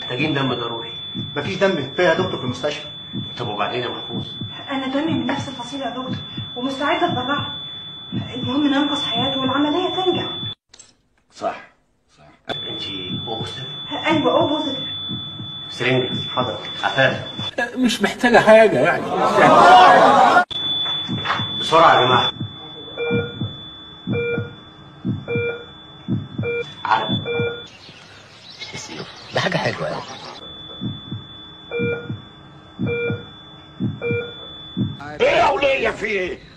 محتاجين دم ضروري مفيش دم كفايه يا دكتور في المستشفى طب وبعدين يا محفوظ انا دمي من نفس الفصيله يا دكتور ومستعده اتبرعه المهم ننقذ حياته والعمليه تنجح صح صح انت اوبوستيف ايوه او بوزيتيف سرنجة حاضر عفاف مش محتاجة حاجة يعني بسرعة يا جماعة عرب ده حاجة حلوة يعني ايه يا ولية في ايه؟